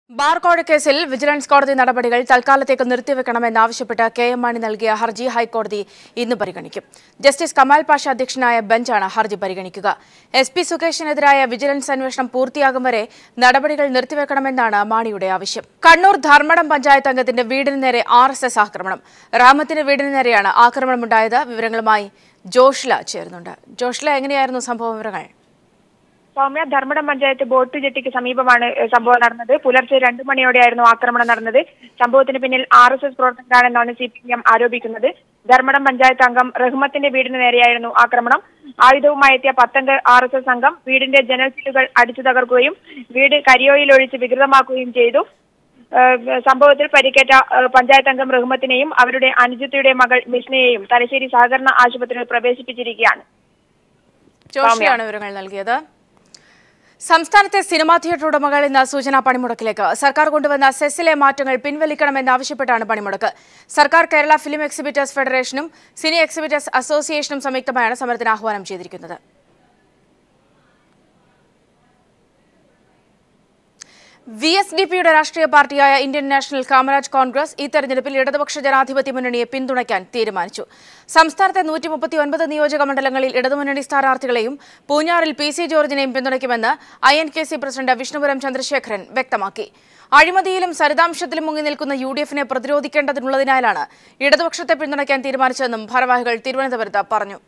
ബാർകോഴ കേസിൽ വിജിലൻസ് കോടതി നടപടികൾ തൽക്കാലത്തേക്ക് നിർത്തിവെക്കണമെന്നാവശ്യപ്പെട്ട് കെ എം മാണി നൽകിയ ഹർജി ഹൈക്കോടതി ഇന്ന് പരിഗണിക്കും ജസ്റ്റിസ് കമാൽ പാഷ അധ്യക്ഷനായ ബെഞ്ചാണ് ഹർജി പരിഗണിക്കുക എസ് പി സുകേഷിനെതിരായ വിജിലൻസ് അന്വേഷണം പൂർത്തിയാകും വരെ നടപടികൾ നിർത്തിവെക്കണമെന്നാണ് മാണിയുടെ ആവശ്യം കണ്ണൂർ ധർമ്മടം പഞ്ചായത്ത് അംഗത്തിന്റെ വീടിന് നേരെ ആർ എസ് എസ് ആക്രമണം റാമത്തിന്റെ വീടിന് നേരെയാണ് ആക്രമണമുണ്ടായത് വിവരങ്ങളുമായി ജോഷ്ല ചേരുന്നുണ്ട് ജോഷ്ല എങ്ങനെയായിരുന്നു സംഭവ വിവരങ്ങൾ സൗമ്യ ധർമ്മടം പഞ്ചായത്ത് ബോട്ട് ജെട്ടിക്ക് സമീപമാണ് ഏഹ്, സംഭവം നടന്നത് പുലർച്ചെ രണ്ടു മണിയോടെയായിരുന്നു ആക്രമണം നടന്നത് സംഭവത്തിന് പിന്നിൽ ആർ എസ് എസ് പ്രവർത്തകരാണെന്നാണ് സി പി എം ആരോപിക്കുന്നത് ധർമ്മടം പഞ്ചായത്ത് അംഗം റഹ്മത്തിന്റെ വീടിന് നേരെയായിരുന്നു ആക്രമണം ആയുധവുമായി എത്തിയ പത്തംഗ ആർ എസ് എസ് സംഘം വീടിന്റെ ജനൽ ചില്ലുകൾ അടിച്ചു തകർക്കുകയും വീട് കരിയോയിൽ ഒഴിച്ച് വികൃതമാക്കുകയും ചെയ്തു ഏഹ്, സംഭവത്തിൽ പരിക്കേറ്റ ഏഹ്, പഞ്ചായത്ത് അംഗം റഹ്മത്തിനെയും അവരുടെ അനുജത്തിയുടെ മകൾ മിസ്നയെയും തലശ്ശേരി സഹകരണ ആശുപത്രിയിൽ പ്രവേശിപ്പിച്ചിരിക്കുകയാണ് ജോഷിയാണ് വിവരങ്ങൾ നൽകിയത് സംസ്ഥാനത്തെ സിനിമാ തിയേറ്റർ ഉടമകൾ ഇന്ന് സൂചനാ പണിമുടക്കിലേക്ക് സർക്കാർ കൊണ്ടുവന്ന സെസ്സിലെ മാറ്റങ്ങൾ പിൻവലിക്കണമെന്നാവശ്യപ്പെട്ടാണ് പണിമുടക്ക് സർക്കാർ കേരള ഫിലിം എക്സിബിറ്റേഴ്സ് ഫെഡറേഷനും സിനി എക്സിബിറ്റേഴ്സ് അസോസിയേഷനും സംയുക്തമായാണ് സമരത്തിന് ആഹ്വാനം ചെയ്തിരിക്കുന്നത് വി എസ് ഡി പിയുടെ രാഷ്ട്രീയ പാർട്ടിയായ ഇന്ത്യൻ നാഷണൽ കാമരാജ് കോൺഗ്രസ് ഈ തെരഞ്ഞെടുപ്പിൽ ഇടതുപക്ഷ ജനാധിപത്യ മുന്നണിയെ പിന്തുണയ്ക്കാൻ തീരുമാനിച്ചു സംസ്ഥാനത്തെ നൂറ്റി മുപ്പത്തി ഒൻപത് നിയോജക മണ്ഡലങ്ങളിൽ ഇടതുമുന്നണി സ്ഥാനാർത്ഥികളെയും പൂഞ്ഞാറിൽ പി സി ജോർജിനെയും പിന്തുണയ്ക്കുമെന്ന് I N K C president Vishnupuram Chandrasekharan വ്യക്തമാക്കി അഴിമതിയിലും സരിതാംശത്തിലും മുങ്ങി നിൽക്കുന്ന യു ഡി എഫിനെ പ്രതിരോധിക്കേണ്ടതിനുള്ളതിനാലാണ് ഇടതുപക്ഷത്തെ പിന്തുണയ്ക്കാൻ തീരുമാനിച്ചതെന്നും ഭാരവാഹികൾ തിരുവനന്തപുരത്ത് പറഞ്ഞു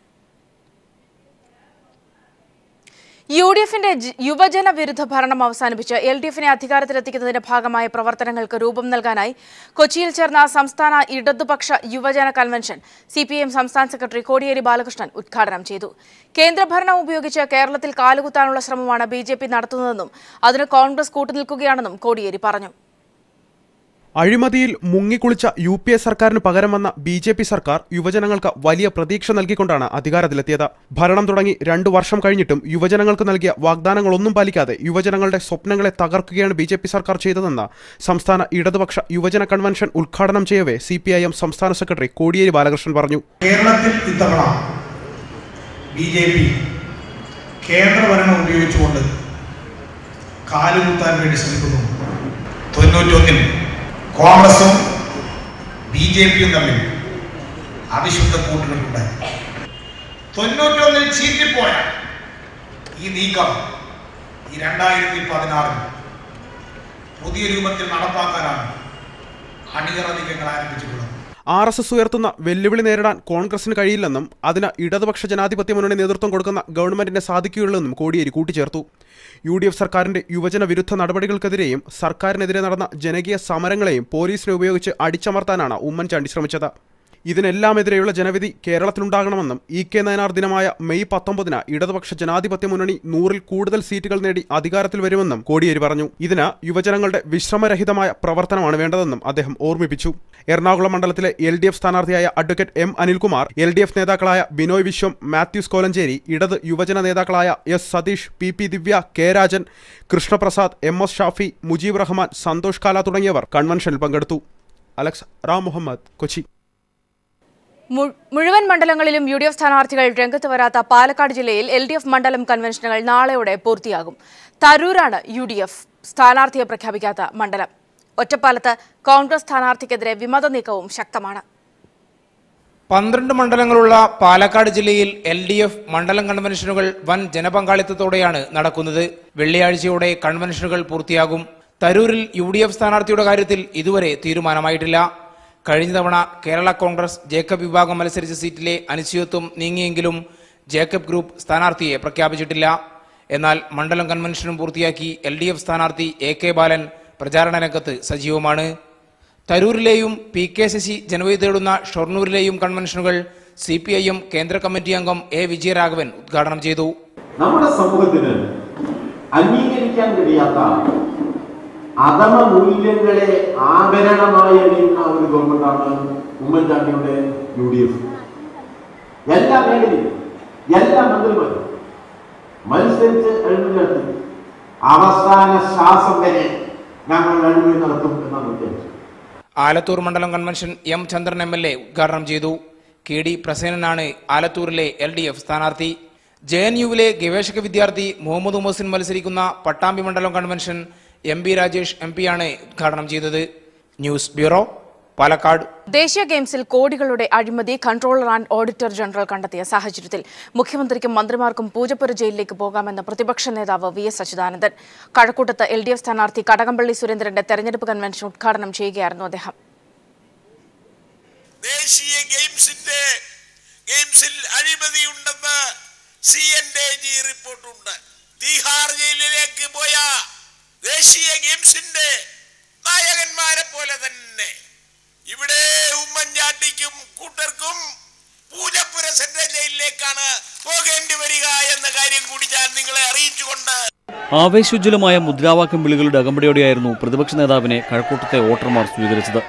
യു ഡി എഫിന്റെ ജ- യുവജന വിരുദ്ധ ഭരണം അവസാനിപ്പിച്ച് എൽ ഡി എഫിനെ അധികാരത്തിലെത്തിക്കുന്നതിന്റെ ഭാഗമായ പ്രവർത്തനങ്ങൾക്ക് രൂപം നൽകാനായി കൊച്ചിയിൽ ചേർന്ന സംസ്ഥാന ഇടതുപക്ഷ യുവജന കൺവെൻഷൻ സി പി എം സംസ്ഥാന സെക്രട്ടറി കോടിയേരി ബാലകൃഷ്ണൻ ഉദ്ഘാടനം ചെയ്തു കേന്ദ്രഭരണം ഉപയോഗിച്ച് കേരളത്തിൽ കാലുകുത്താനുള്ള ശ്രമമാണ് ബി ജെ പി നടത്തുന്നതെന്നും അതിന് കോൺഗ്രസ് കൂട്ടുനിൽക്കുകയാണെന്നും കോടിയേരി പറഞ്ഞു അഴിമതിയിൽ മുങ്ങിക്കുളിച്ച യു പി എ സർക്കാരിന് പകരം വന്ന ബി ജെ പി സർക്കാർ യുവജനങ്ങൾക്ക് വലിയ പ്രതീക്ഷ നൽകിക്കൊണ്ടാണ് അധികാരത്തിലെത്തിയത് ഭരണം തുടങ്ങി രണ്ടു വർഷം കഴിഞ്ഞിട്ടും യുവജനങ്ങൾക്ക് നൽകിയ വാഗ്ദാനങ്ങളൊന്നും പാലിക്കാതെ യുവജനങ്ങളുടെ സ്വപ്നങ്ങളെ തകർക്കുകയാണ് ബി ജെ പി സർക്കാർ ചെയ്തതെന്ന് സംസ്ഥാന ഇടതുപക്ഷ യുവജന കൺവെൻഷൻ ഉദ്ഘാടനം ചെയ്യവേ സി പി ഐ എം സംസ്ഥാന സെക്രട്ടറി കോടിയേരി ബാലകൃഷ്ണൻ പറഞ്ഞു കേരളത്തിൽ ഇത്തവണ ബി ജെ പി കേന്ദ്രഭരണം ഉപയോഗിച്ചുകൊണ്ട് കാലുകുത്താൻ വേണ്ടി ശ്രമിക്കുന്നു തൊണ്ണൂറ്റൊന്നിൽ കോൺഗ്രസും ബി ജെ പിയും തമ്മിൽ അവിശുദ്ധ കൂട്ടുകെട്ടുണ്ടായി തൊണ്ണൂറ്റൊന്നിൽ ചീറ്റിപ്പോയ ഈ നീക്കം ഈ രണ്ടായിരത്തി പതിനാറിൽ പുതിയ രൂപത്തിൽ നടപ്പാക്കാനാണ് അണിയറ നീക്കങ്ങൾ ആരംഭിച്ചിട്ടുള്ളത് ആർ എസ് എസ് ഉയർത്തുന്ന വെല്ലുവിളി നേരിടാൻ കോൺഗ്രസിന് കഴിയില്ലെന്നും അതിന് ഇടതുപക്ഷ ജനാധിപത്യ മുന്നണി നേതൃത്വം കൊടുക്കുന്ന ഗവൺമെന്റിനെ സാധിക്കുകയുള്ളെന്നും കോടിയേരി കൂട്ടിച്ചേർത്തു യു ഡി എഫ് സർക്കാരിന്റെ യുവജന വിരുദ്ധ നടപടികൾക്കെതിരെയും സർക്കാരിനെതിരെ നടന്ന ജനകീയ സമരങ്ങളെയും പോലീസിനെ ഉപയോഗിച്ച് അടിച്ചമർത്താനാണ് ഉമ്മൻചാണ്ടി ശ്രമിച്ചത് ഇതിനെല്ലാമെതിരെയുള്ള ജനവിധി കേരളത്തിലുണ്ടാകണമെന്നും ഇ കെ നയനാർ ദിനമായ മെയ് പത്തൊമ്പതിന് ഇടതുപക്ഷ ജനാധിപത്യ മുന്നണി നൂറിൽ കൂടുതൽ സീറ്റുകൾ നേടി അധികാരത്തിൽ വരുമെന്നും കോടിയേരി പറഞ്ഞു ഇതിന് യുവജനങ്ങളുടെ വിശ്രമരഹിതമായ പ്രവർത്തനമാണ് വേണ്ടതെന്നും അദ്ദേഹം ഓർമ്മിപ്പിച്ചു എറണാകുളം മണ്ഡലത്തിലെ എൽ ഡി എഫ് സ്ഥാനാർത്ഥിയായ advocate M Anilkumar L D F നേതാക്കളായ ബിനോയ് വിശ്വം മാത്യൂസ് കോലഞ്ചേരി ഇടത് യുവജന നേതാക്കളായ S Satheesh P P Divya K Rajan Krishnaprasad M S Shafi Mujeeb Rahman Santhosh Kala തുടങ്ങിയവർ കൺവെൻഷനിൽ പങ്കെടുത്തു അലക്സ് റാം മുഹമ്മദ് കൊച്ചി മു- മുഴുവൻ മണ്ഡലങ്ങളിലും യു ഡി എഫ് സ്ഥാനാർത്ഥികൾ രംഗത്ത് വരാത്ത പാലക്കാട് ജില്ലയിൽ എൽ ഡി എഫ് മണ്ഡലം കൺവെൻഷനുകൾ നാളെയോടെ പൂർത്തിയാകും തരൂരാണ് യു ഡി എഫ് സ്ഥാനാർത്ഥിയെ പ്രഖ്യാപിക്കാത്ത മണ്ഡലം ഒറ്റപ്പാലത്ത് കോൺഗ്രസ് സ്ഥാനാർത്ഥിക്കെതിരെ വിമത നീക്കവും ശക്തമാണ് പന്ത്രണ്ട് മണ്ഡലങ്ങളുള്ള പാലക്കാട് ജില്ലയിൽ എൽ ഡി എഫ് മണ്ഡലം കൺവെൻഷനുകൾ വൻ ജനപങ്കാളിത്തത്തോടെയാണ് നടക്കുന്നത് വെള്ളിയാഴ്ചയോടെ കൺവെൻഷനുകൾ പൂർത്തിയാകും തരൂരിൽ യു ഡി എഫ് സ്ഥാനാർത്ഥിയുടെ കാര്യത്തിൽ ഇതുവരെ തീരുമാനമായിട്ടില്ല കഴിഞ്ഞ തവണ കേരള കോൺഗ്രസ് ജേക്കബ് വിഭാഗം മത്സരിച്ച സീറ്റിലെ അനിശ്ചിതത്വം നീങ്ങിയെങ്കിലും ജേക്കബ് ഗ്രൂപ്പ് സ്ഥാനാർത്ഥിയെ പ്രഖ്യാപിച്ചിട്ടില്ല എന്നാൽ മണ്ഡലം കൺവെൻഷനും പൂർത്തിയാക്കി എൽ ഡി എഫ് സ്ഥാനാർത്ഥി എ കെ ബാലൻ പ്രചാരണ രംഗത്ത് സജീവമാണ് തരൂരിലെയും പി കെ ശശി ജനവിധി തേടുന്ന ഷൊർണൂരിലെയും കൺവെൻഷനുകൾ സി പി ഐ എം കേന്ദ്ര കമ്മിറ്റി അംഗം എ വിജയരാഘവൻ ഉദ്ഘാടനം ചെയ്തു നമ്മുടെ സമൂഹത്തിന് അംഗീകരിക്കാൻ കഴിയാത്ത അധമ മൂല്യങ്ങളെ ആഭരണമായി അണിയുന്ന ഒരു ഗവൺമെന്റാണ് ഉമ്മൻചാണ്ടിയുടെ യു ഡി എഫ് എല്ലാ മേഖലയിലും എല്ലാ മന്ത്രിമാരും മത്സരിച്ച് അഴിമതി നടത്തി അവസാന ശ്വാസം വരെ ഞങ്ങൾ അഴിമതി നടത്തും എന്നാണ് ഉദ്ദേശിച്ചത് ആലത്തൂർ മണ്ഡലം convention M Chandran M L A ഉദ്ഘാടനം ചെയ്തു കെ ഡി പ്രസേനനാണ് ആലത്തൂരിലെ എൽ ഡി എഫ് സ്ഥാനാർത്ഥി ജെ എൻ യുവിലെ ഗവേഷക വിദ്യാർത്ഥി മുഹമ്മദ് മുഹസിൻ മത്സരിക്കുന്ന പട്ടാമ്പി മണ്ഡലം convention M B Rajesh M പിയാണ് ഉദ്ഘാടനം ചെയ്തത് ന്യൂസ് ബ്യൂറോ പാലക്കാട് ദേശീയ ഗെയിംസിൽ കോടികളുടെ അഴിമതി കൺട്രോളർ ആൻഡ് ഓഡിറ്റർ ജനറൽ കണ്ടെത്തിയ സാഹചര്യത്തിൽ മുഖ്യമന്ത്രിക്കും മന്ത്രിമാർക്കും പൂജപ്പുര ജയിലിലേക്ക് പോകാമെന്ന് പ്രതിപക്ഷ നേതാവ് വി എസ് അച്യുതാനന്ദൻ കഴക്കൂട്ടത്ത് എൽ ഡി എഫ് സ്ഥാനാർത്ഥി കടകംപള്ളി സുരേന്ദ്രന്റെ തെരഞ്ഞെടുപ്പ് കൺവെൻഷൻ ഉദ്ഘാടനം ചെയ്യുകയായിരുന്നു അദ്ദേഹം ദേശീയ ഗെയിംസിന്റെ ഗെയിംസിൽ അഴിമതിയുണ്ടെന്ന് സി എൻ ഡി ജി റിപ്പോർട്ടുണ്ട് തീഹാർ ജയിലിലേക്ക് പോയ ദേശീയ ഗെയിംസിന്റെ നായകന്മാരെ പോലെ തന്നെ ഇവിടെ ഉമ്മൻചാണ്ടിക്കും കൂട്ടർക്കും പൂജപ്പുര സെൻട്രൽ ജയിലിലേക്കാണ് പോകേണ്ടി വരിക എന്ന കാര്യം കൂടി ഞാൻ നിങ്ങളെ അറിയിച്ചുകൊണ്ട് ആവേശോജ്വലമായ മുദ്രാവാക്യം വിളികളുടെ അകമ്പടിയോടെയായിരുന്നു പ്രതിപക്ഷ നേതാവിനെ കഴക്കൂട്ടത്തെ വോട്ടർമാർ സ്വീകരിച്ചത്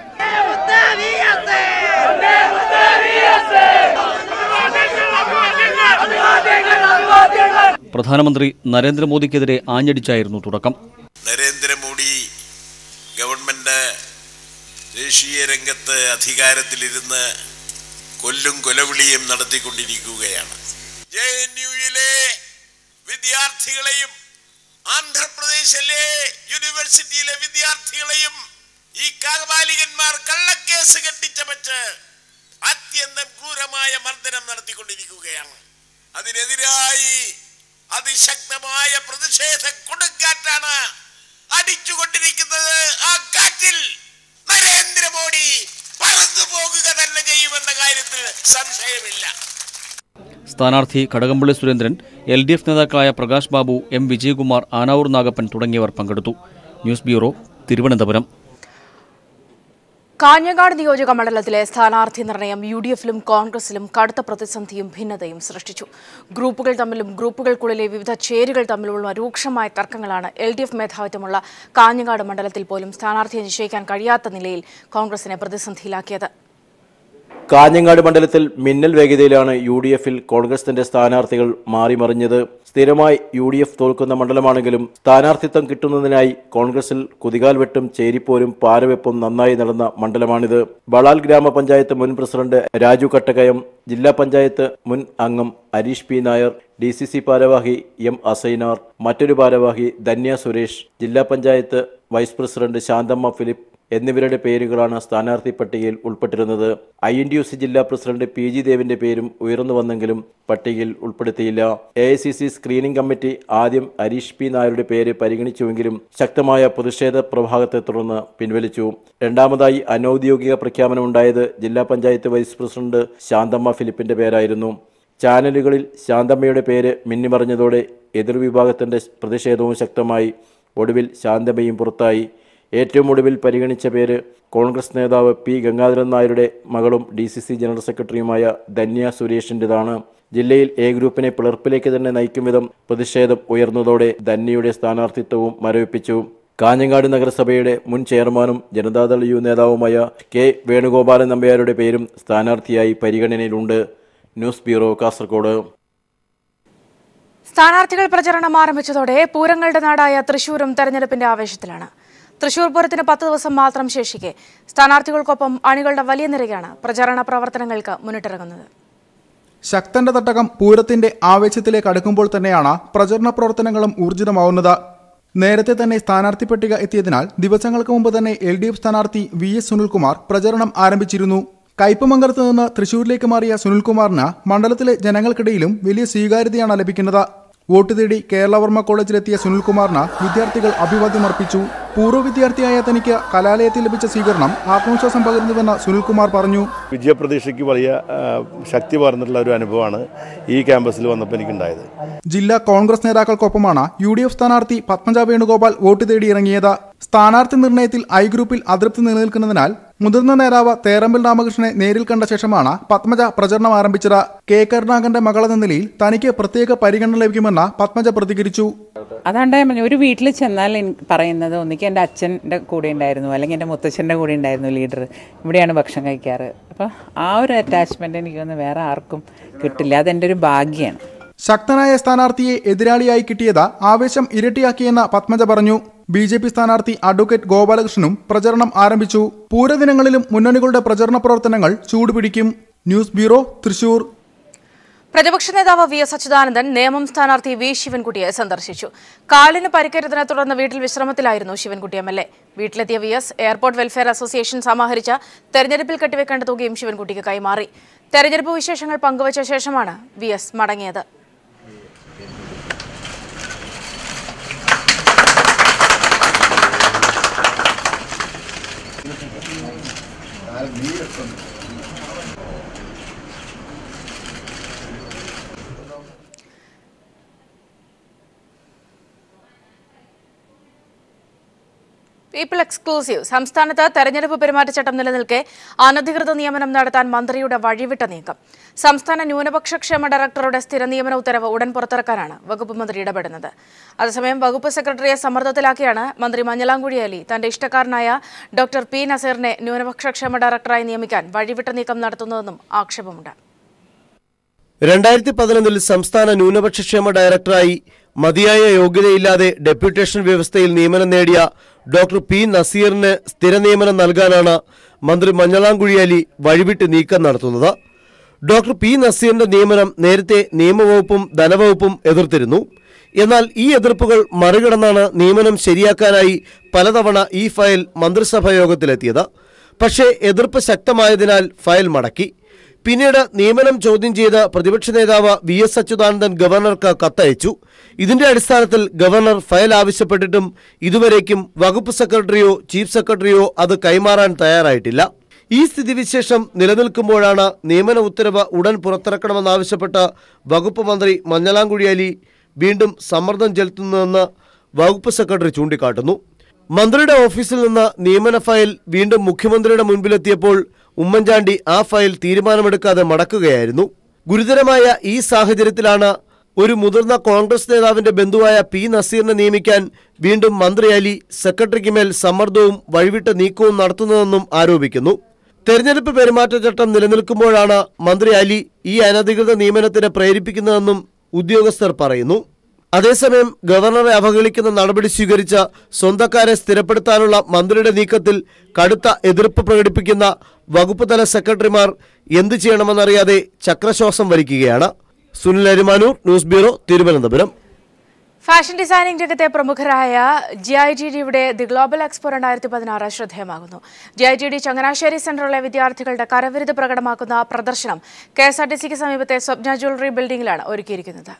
പ്രധാനമന്ത്രി നരേന്ദ്രമോദിക്കെതിരെ ആഞ്ഞടിച്ചായിരുന്നു തുടക്കം നരേന്ദ്രമോദി ഗവൺമെന്റ് ദേശീയ രംഗത്ത് അധികാരത്തിലിരുന്ന് കൊല്ലും കൊലവിളിയും നടത്തിക്കൊണ്ടിരിക്കുകയാണ് ജെ എൻ യുയിലെ വിദ്യാർത്ഥികളെയും ആന്ധ്രാപ്രദേശിലെ യൂണിവേഴ്സിറ്റിയിലെ വിദ്യാർത്ഥികളെയും ഈ കാകബാലികന്മാർ കള്ളക്കേസ് കെട്ടിച്ചമച്ച് അത്യന്തം ക്രൂരമായ മർദ്ദനം നടത്തിക്കൊണ്ടിരിക്കുകയാണ് അതിനെതിരായി അതിശക്തമായ പ്രതിഷേധ കൊടുങ്കാറ്റാണ് അടിച്ചുകൊണ്ടിരിക്കുന്നത് ആ കാറ്റിൽ നരേന്ദ്രമോദി പറന്നു പോകുക തന്നെ ചെയ്യുമെന്ന കാര്യത്തിൽ സംശയമില്ല സ്ഥാനാർത്ഥി Kadakampally Surendran L D F നേതാക്കളായ പ്രകാശ് ബാബു എം വിജയകുമാർ ആനാവൂർ നാഗപ്പൻ തുടങ്ങിയവർ പങ്കെടുത്തു ന്യൂസ് ബ്യൂറോ തിരുവനന്തപുരം കാഞ്ഞങ്ങാട് നിയോജക മണ്ഡലത്തിലെ സ്ഥാനാർത്ഥി നിർണയം യു ഡി എഫിലും കോൺഗ്രസിലും കടുത്ത പ്രതിസന്ധിയും ഭിന്നതയും സൃഷ്ടിച്ചു ഗ്രൂപ്പുകൾ തമ്മിലും ഗ്രൂപ്പുകൾക്കുള്ളിലെ വിവിധ ചേരികൾ തമ്മിലുള്ള രൂക്ഷമായ തർക്കങ്ങളാണ് എൽ ഡി എഫ് മേധാവിത്വമുള്ള കാഞ്ഞങ്ങാട് മണ്ഡലത്തിൽ പോലും സ്ഥാനാർത്ഥിയെ നിശ്ചയിക്കാൻ കഴിയാത്ത നിലയിൽ കോൺഗ്രസിനെ പ്രതിസന്ധിയിലാക്കിയത് കാഞ്ഞങ്ങാട് മണ്ഡലത്തിൽ മിന്നൽ വേഗതയിലാണ് യു ഡി എഫിൽ കോൺഗ്രസിന്റെ സ്ഥാനാർത്ഥികൾ മാറിമറിഞ്ഞത് സ്ഥിരമായി യു ഡി എഫ് തോൽക്കുന്ന മണ്ഡലമാണെങ്കിലും സ്ഥാനാർത്ഥിത്വം കിട്ടുന്നതിനായി കോൺഗ്രസിൽ കുതികാൽ വെട്ടും ചേരിപ്പോരും പാരവെപ്പും നന്നായി നടന്ന മണ്ഡലമാണിത് ബളാൽ ഗ്രാമപഞ്ചായത്ത് മുൻ പ്രസിഡന്റ് രാജു കട്ടകയം ജില്ലാ പഞ്ചായത്ത് മുൻ അംഗം Areesh P Nair D C C ഭാരവാഹി എം അസൈനാർ മറ്റൊരു ഭാരവാഹി ധന്യ സുരേഷ് ജില്ലാ panchayat vice president Shanthamma Philip എന്നിവരുടെ പേരുകളാണ് സ്ഥാനാർത്ഥി പട്ടികയിൽ ഉൾപ്പെട്ടിരുന്നത് I N D U C ജില്ലാ പ്രസിഡന്റ് പി ജി ദേവിന്റെ പേരും ഉയർന്നു വന്നെങ്കിലും പട്ടികയിൽ ഉൾപ്പെടുത്തിയില്ല A I C C screening committee ആദ്യം ഹരീഷ് പി നായരുടെ പേര് പരിഗണിച്ചുവെങ്കിലും ശക്തമായ പ്രതിഷേധ പ്രഭാവത്തെ തുടർന്ന് പിൻവലിച്ചു രണ്ടാമതായി അനൌദ്യോഗിക പ്രഖ്യാപനമുണ്ടായത് ജില്ലാ പഞ്ചായത്ത് വൈസ് പ്രസിഡന്റ് ശാന്തമ്മ ഫിലിപ്പിന്റെ പേരായിരുന്നു ചാനലുകളിൽ ശാന്തമ്മയുടെ പേര് മിന്നിമറിഞ്ഞതോടെ എതിർവിഭാഗത്തിന്റെ പ്രതിഷേധവും ശക്തമായി ഒടുവിൽ ശാന്തമ്മയും പുറത്തായി ഏറ്റവും ഒടുവിൽ പരിഗണിച്ച പേര് കോൺഗ്രസ് നേതാവ് പി ഗംഗാധരൻ നായരുടെ മകളും ഡി സി സി ജനറൽ സെക്രട്ടറിയുമായ ധന്യ സുരേഷിൻ്റെതാണ് ജില്ലയിൽ എ ഗ്രൂപ്പിനെ പിളർപ്പിലേക്ക് തന്നെ നയിക്കും വിധം പ്രതിഷേധം ഉയർന്നതോടെ ധന്യയുടെ സ്ഥാനാർത്ഥിത്വവും മരവിപ്പിച്ചു കാഞ്ഞങ്ങാട് നഗരസഭയുടെ മുൻ ചെയർമാനും ജനതാദൾ യു നേതാവുമായ കെ വേണുഗോപാലൻ നമ്പ്യാരുടെ പേരും സ്ഥാനാർത്ഥിയായി പരിഗണനയിലുണ്ട് ന്യൂസ് ബ്യൂറോ കാസർഗോഡ് സ്ഥാനാർത്ഥികൾ പ്രചരണം ആരംഭിച്ചതോടെ പൂരങ്ങളുടെ നാടായ തൃശൂരും തെരഞ്ഞെടുപ്പിന്റെ ആവേശത്തിലാണ് തൃശൂർ പൂരത്തിന് പത്ത് ദിവസം മാത്രം ശേഷിക്കെ സ്ഥാനാർത്ഥികൾക്കൊപ്പം അണികളുടെ വലിയ നിരയാണ് പ്രചാരണ പ്രവർത്തനങ്ങൾക്ക് മുന്നിട്ടിറങ്ങുന്നത് ശക്തന്റെ തട്ടകം പൂരത്തിന്റെ ആവേശത്തിലേക്ക് അടുക്കുമ്പോൾ തന്നെയാണ് പ്രചരണ പ്രവർത്തനങ്ങളും ഊർജിതമാവുന്നത് നേരത്തെ തന്നെ സ്ഥാനാർത്ഥി പട്ടിക എത്തിയതിനാൽ ദിവസങ്ങൾക്ക് മുമ്പ് തന്നെ എൽ ഡി എഫ് സ്ഥാനാർത്ഥി വി എസ് സുനിൽകുമാർ പ്രചരണം ആരംഭിച്ചിരുന്നു കയ്പമംഗലത്ത് നിന്ന് തൃശൂരിലേക്ക് മാറിയ സുനിൽകുമാറിന് മണ്ഡലത്തിലെ ജനങ്ങൾക്കിടയിലും വലിയ സ്വീകാര്യതയാണ് ലഭിക്കുന്നത് വോട്ട് തേടി കേരളവർമ്മ കോളേജിലെത്തിയ സുനിൽകുമാറിന് വിദ്യാർത്ഥികൾ അഭിവാദ്യം അർപ്പിച്ചു പൂർവ്വ വിദ്യാർത്ഥിയായ തനിക്ക് കലാലയത്തിൽ ലഭിച്ച സ്വീകരണം ആത്മവിശ്വാസം പകരുന്നുവെന്ന് സുനിൽകുമാർ പറഞ്ഞു വിജയപ്രതീക്ഷയ്ക്ക് വലിയ ആ, ശക്തി പകർന്നിട്ടുള്ള ഒരു അനുഭവമാണ് ഈ ക്യാമ്പസിൽ വന്നപ്പോൾ എനിക്കുണ്ടായത് ജില്ലാ കോൺഗ്രസ് നേതാക്കൾക്കൊപ്പമാണ് യു ഡി എഫ് സ്ഥാനാർത്ഥി പത്മജ വേണുഗോപാൽ വോട്ട് തേടി ഇറങ്ങിയത് സ്ഥാനാർത്ഥി നിർണയത്തിൽ ഐ ഗ്രൂപ്പിൽ അതൃപ്തി നിലനിൽക്കുന്നതിനാൽ മുതിർന്ന നേതാവ് തേറമ്പിൽ രാമകൃഷ്ണനെ നേരിൽ കണ്ട ശേഷമാണ് പത്മജ പ്രചരണം ആരംഭിച്ചത് കെ കരുണാകരന്റെ മകളെന്ന നിലയിൽ തനിക്ക് പ്രത്യേക പരിഗണന ലഭിക്കുമെന്ന് പത്മജ പ്രതികരിച്ചു അതുകൊണ്ടാണ് ഞാൻ പറഞ്ഞത് ഒരു വീട്ടിൽ ചെന്നാൽ എനിക്ക് പറയുന്നത് ഒന്നിക്ക് എൻ്റെ അച്ഛൻ്റെ കൂടെ ഉണ്ടായിരുന്നു അല്ലെങ്കിൽ എൻ്റെ മുത്തച്ഛൻ്റെ കൂടെ ഉണ്ടായിരുന്നു ലീഡർ ഇവിടെയാണ് ഭക്ഷണം കഴിക്കാറ് അപ്പോൾ ആ ഒരു അറ്റാച്ച്മെൻറ്റ് എനിക്കൊന്ന് വേറെ ആർക്കും കിട്ടില്ല അതെൻ്റെ ഒരു ഭാഗ്യമാണ് ശക്തനായ സ്ഥാനാർത്ഥിയെ എതിരാളിയായി കിട്ടിയത് ആവേശം ഇരട്ടിയാക്കിയെന്ന് പത്മജ പറഞ്ഞു ബി ജെ പി സ്ഥാനാർത്ഥി അഡ്വക്കേറ്റ് ഗോപാലകൃഷ്ണനും പ്രചരണം ആരംഭിച്ചു പൂരദിനങ്ങളിലും മുന്നണികളുടെ പ്രചരണ പ്രവർത്തനങ്ങൾ ചൂടുപിടിക്കും ന്യൂസ് ബ്യൂറോ തൃശൂർ പ്രതിപക്ഷ നേതാവ് വി എസ് അച്യുതാനന്ദൻ നേമം സ്ഥാനാർത്ഥി വി ശിവൻകുട്ടിയെ സന്ദർശിച്ചു കാലിന് പരിക്കേറ്റതിനെ തുടർന്ന് വീട്ടിൽ വിശ്രമത്തിലായിരുന്നു ശിവൻകുട്ടി എം എൽ എ വീട്ടിലെത്തിയ V S airport welfare association സമാഹരിച്ച തെരഞ്ഞെടുപ്പിൽ കെട്ടിവെക്കേണ്ട തുകയും ശിവൻകുട്ടിക്ക് കൈമാറി തെരഞ്ഞെടുപ്പ് വിശേഷങ്ങൾ പങ്കുവച്ച ശേഷമാണ് വി എസ് മടങ്ങിയത് പീപ്പിൾ എക്സ്ക്ലൂസീവ് സംസ്ഥാനത്ത് തെരഞ്ഞെടുപ്പ് പെരുമാറ്റച്ചട്ടം നിലനിൽക്കെ അനധികൃത നിയമനം നടത്താൻ മന്ത്രിയുടെ വഴിവിട്ട നീക്കം സംസ്ഥാന ന്യൂനപക്ഷ ക്ഷേമ ഡയറക്ടറുടെ സ്ഥിര നിയമന ഉത്തരവ് ഉടൻ പുറത്തിറക്കാനാണ് വകുപ്പ് മന്ത്രി ഇടപെടുന്നത് അതേസമയം വകുപ്പ് സെക്രട്ടറിയെ സമ്മർദ്ദത്തിലാക്കിയാണ് മന്ത്രി മഞ്ഞളാംകുഴി അലി തന്റെ ഇഷ്ടക്കാരനായ ഡോക്ടർ പി നസീറിനെ ന്യൂനപക്ഷ ക്ഷേമ ഡയറക്ടറായി നിയമിക്കാൻ വഴിവിട്ട നീക്കം നടത്തുന്നതെന്നും ആക്ഷേപമുണ്ട് രണ്ടായിരത്തി പതിനൊന്നിൽ സംസ്ഥാന ന്യൂനപക്ഷ ക്ഷേമ ഡയറക്ടറായി മതിയായ യോഗ്യതയില്ലാതെ ഡെപ്യൂട്ടേഷൻ വ്യവസ്ഥയിൽ നിയമനം നേടിയ ഡോക്ടർ പി നസീറിന് സ്ഥിര നിയമനം നൽകാനാണ് മന്ത്രി മഞ്ഞളാംകുഴി അലി വഴിവിട്ട് നീക്കം നടത്തുന്നത് ഡോക്ടർ പി നസീറിന്റെ നിയമനം നേരത്തെ നിയമവകുപ്പും ധനവകുപ്പും എതിർത്തിരുന്നു എന്നാൽ ഈ എതിർപ്പുകൾ മറികടന്നാണ് നിയമനം ശരിയാക്കാനായി പലതവണ ഈ ഫയൽ മന്ത്രിസഭാ യോഗത്തിലെത്തിയത് പക്ഷേ എതിർപ്പ് ശക്തമായതിനാൽ ഫയൽ മടക്കി പിന്നീട് നിയമനം ചോദ്യം ചെയ്ത പ്രതിപക്ഷ നേതാവ് വി എസ് അച്യുതാനന്ദൻ ഗവർണർക്ക് കത്തയച്ചു ഇതിന്റെ അടിസ്ഥാനത്തിൽ ഗവർണർ ഫയൽ ആവശ്യപ്പെട്ടിട്ടും ഇതുവരേക്കും വകുപ്പ് സെക്രട്ടറിയോ ചീഫ് സെക്രട്ടറിയോ അത് കൈമാറാൻ തയ്യാറായിട്ടില്ല ഈ സ്ഥിതിവിശേഷം നിലനിൽക്കുമ്പോഴാണ് നിയമന ഉത്തരവ് ഉടൻ പുറത്തിറക്കണമെന്നാവശ്യപ്പെട്ട് വകുപ്പ് മന്ത്രി മഞ്ഞളാംകുഴി അലി വീണ്ടും സമ്മർദ്ദം ചെലുത്തുന്നതെന്ന് വകുപ്പ് സെക്രട്ടറി ചൂണ്ടിക്കാട്ടുന്നു മന്ത്രിയുടെ ഓഫീസിൽ നിന്ന് നിയമന ഫയൽ വീണ്ടും മുഖ്യമന്ത്രിയുടെ മുൻപിലെത്തിയപ്പോൾ ഉമ്മൻചാണ്ടി ആ ഫയൽ തീരുമാനമെടുക്കാതെ മടക്കുകയായിരുന്നു ഗുരുതരമായ ഈ സാഹചര്യത്തിലാണ് ഒരു മുതിർന്ന കോൺഗ്രസ് നേതാവിന്റെ ബന്ധുവായ പി നസീറിനെ നിയമിക്കാൻ വീണ്ടും മന്ത്രി അലി സെക്രട്ടറിക്ക് മേൽ സമ്മർദ്ദവും വഴിവിട്ട നീക്കവും നടത്തുന്നതെന്നും ആരോപിക്കുന്നു തെരഞ്ഞെടുപ്പ് പെരുമാറ്റച്ചട്ടം നിലനിൽക്കുമ്പോഴാണ് മന്ത്രി അലി ഈ അനധികൃത നിയമനത്തിന് പ്രേരിപ്പിക്കുന്നതെന്നും ഉദ്യോഗസ്ഥർ പറയുന്നു അതേസമയം ഗവർണറെ അവഹേളിക്കുന്ന നടപടി സ്വീകരിച്ച സ്വന്തക്കാരെ സ്ഥിരപ്പെടുത്താനുള്ള മന്ത്രിയുടെ നീക്കത്തിൽ കടുത്ത എതിർപ്പ് പ്രകടിപ്പിക്കുന്ന വകുപ്പ് തല സെക്രട്ടറിമാർ എന്തു ചെയ്യണമെന്നറിയാതെ ചക്രശ്വാസം വലിക്കുകയാണ് Sunil Arimanoor news bureau Thiruvananthapuram fashion designing രംഗത്തെ പ്രമുഖരായ ജി ഐ ടി ഡിയുടെ ദി ഗ്ലോബൽ എക്സ്പോ രണ്ടായിരത്തി പതിനാറ് ശ്രദ്ധേയമാകുന്നു G I T D Changanassery സെന്ററിലെ വിദ്യാർത്ഥികളുടെ കരവിരുത് പ്രകടമാക്കുന്ന പ്രദർശനം കെ എസ് ആർ ടി സിക്ക് സമീപത്തെ സ്വപ്ന ജ്വല്ലറി ബിൽഡിംഗിലാണ് ഒരുക്കിയിരിക്കുന്നത്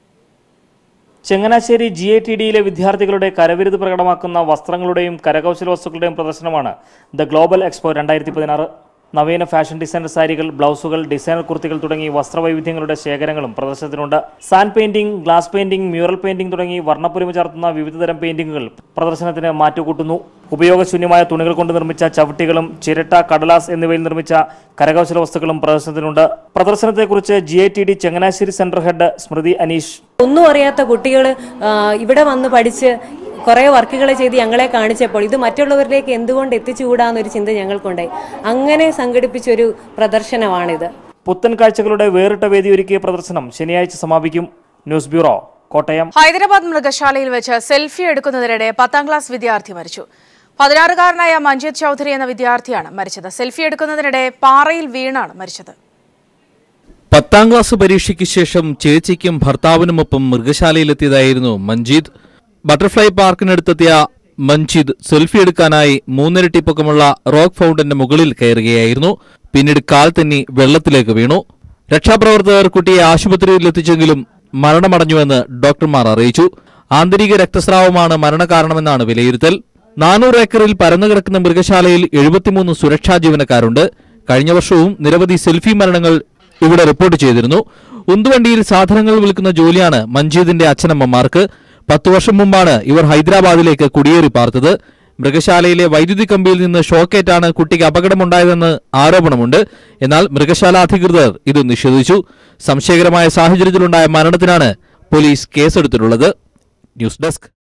ചങ്ങനാശ്ശേരി ജി ഐ ടി ഡിയിലെ വിദ്യാർത്ഥികളുടെ കരവിരുത് പ്രകടമാക്കുന്ന വസ്ത്രങ്ങളുടെയും കരകൗശല വസ്തുക്കളുടെയും പ്രദർശനമാണ് ദ ഗ്ലോബൽ എക്സ്പോ രണ്ടായിരത്തി പതിനാറ് നവീന ഫാഷൻ ഡിസൈനർ സാരികൾ ബ്ലൗസുകൾ ഡിസൈനർ കുർത്തികൾ തുടങ്ങി വസ്ത്രവൈവിധ്യങ്ങളുടെ ശേഖരങ്ങളും പ്രദർശനത്തിനുണ്ട് sand painting glass painting mural painting തുടങ്ങി വർണ്ണപ്പൊലിമ ചാർത്തുന്ന വിവിധതരം പെയിന്റിംഗുകൾ പ്രദർശനത്തിന് മാറ്റുകൂട്ടുന്നു ഉപയോഗശൂന്യമായ തുണികൾ കൊണ്ട് നിർമ്മിച്ച ചവിട്ടികളും ചിരട്ട കടലാസ് എന്നിവയിൽ നിർമ്മിച്ച കരകൗശല വസ്തുക്കളും പ്രദർശനത്തിനുണ്ട് പ്രദർശനത്തെക്കുറിച്ച് G I T D Changanassery centre head Smriti Aneesh ഒന്നും അറിയാത്ത കുട്ടികൾ ഇവിടെ വന്ന് പഠിച്ച് കുറേ വർക്കുകൾ ചെയ്ത് ഞങ്ങളെ കാണിച്ചപ്പോൾ ഇത് മറ്റുള്ളവരിലേക്ക് എന്തുകൊണ്ട് എത്തിച്ചുകൂടാന്നൊരു ചിന്ത ഞങ്ങൾക്കുണ്ടായി അങ്ങനെ സംഘടിപ്പിച്ചൊരു പ്രദർശനമാണിത് പുത്തൻ കാഴ്ചകളുടെ വേറിട്ട വേദി ഒരുക്കിയ പ്രദർശനം ശനിയാഴ്ച സമാപിക്കും ന്യൂസ് ബ്യൂറോ കോട്ടയം ഹൈദരാബാദ് മൃഗശാലയിൽ വെച്ച് സെൽഫി എടുക്കുന്നതിനിടെ പത്താം ക്ലാസ് വിദ്യാർത്ഥി മരിച്ചു പതിനാറുകാരനായ മഞ്ജിത് ചൌധരി എന്ന വിദ്യാർത്ഥിയാണ് മരിച്ചത് സെൽഫി എടുക്കുന്നതിനിടെ പാറയിൽ വീണാണ് മരിച്ചത് പത്താം ക്ലാസ് പരീക്ഷയ്ക്ക് ശേഷം ചേച്ചിക്കും ഭർത്താവിനുമൊപ്പം മൃഗശാലയിലെത്തിയതായിരുന്നു മഞ്ജീദ് ബട്ടർഫ്ലൈ പാർക്കിനടുത്തെത്തിയ മഞ്ജിദ് സെൽഫി എടുക്കാനായി മൂന്നിരട്ടി പൊക്കമുള്ള റോക്ക് ഫൗണ്ടന്റെ മുകളിൽ കയറുകയായിരുന്നു പിന്നീട് കാൽ തെന്നി വെള്ളത്തിലേക്ക് വീണു രക്ഷാപ്രവർത്തകർ കുട്ടിയെ ആശുപത്രിയിൽ എത്തിച്ചെങ്കിലും മരണമടഞ്ഞുവെന്ന് ഡോക്ടർമാർ അറിയിച്ചു ആന്തരിക രക്തസ്രാവമാണ് മരണകാരണമെന്നാണ് വിലയിരുത്തൽ നാനൂറ് ഏക്കറിൽ പരന്നുകിടക്കുന്ന മൃഗശാലയിൽ എഴുപത്തിമൂന്ന് സുരക്ഷാ ജീവനക്കാരുണ്ട് കഴിഞ്ഞ വർഷവും നിരവധി സെൽഫി മരണങ്ങൾ ഇവിടെ റിപ്പോർട്ട് ചെയ്തിരുന്നു ഉന്തുവണ്ടിയിൽ സാധനങ്ങൾ വിൽക്കുന്ന ജോലിയാണ് മഞ്ജീദിന്റെ അച്ഛനമ്മമാർക്ക് പത്തു വർഷം മുമ്പാണ് ഇവർ ഹൈദരാബാദിലേക്ക് കുടിയേറി പാർത്തത് മൃഗശാലയിലെ വൈദ്യുതി കമ്പിയിൽ നിന്ന് ഷോക്കേറ്റാണ് കുട്ടിക്ക് അപകടമുണ്ടായതെന്ന് ആരോപണമുണ്ട് എന്നാൽ മൃഗശാല അധികൃതർ ഇത് നിഷേധിച്ചു സംശയകരമായ സാഹചര്യത്തിലുണ്ടായ മരണത്തിനാണ് പോലീസ് കേസെടുത്തിട്ടുള്ളത് ന്യൂസ് ഡെസ്ക്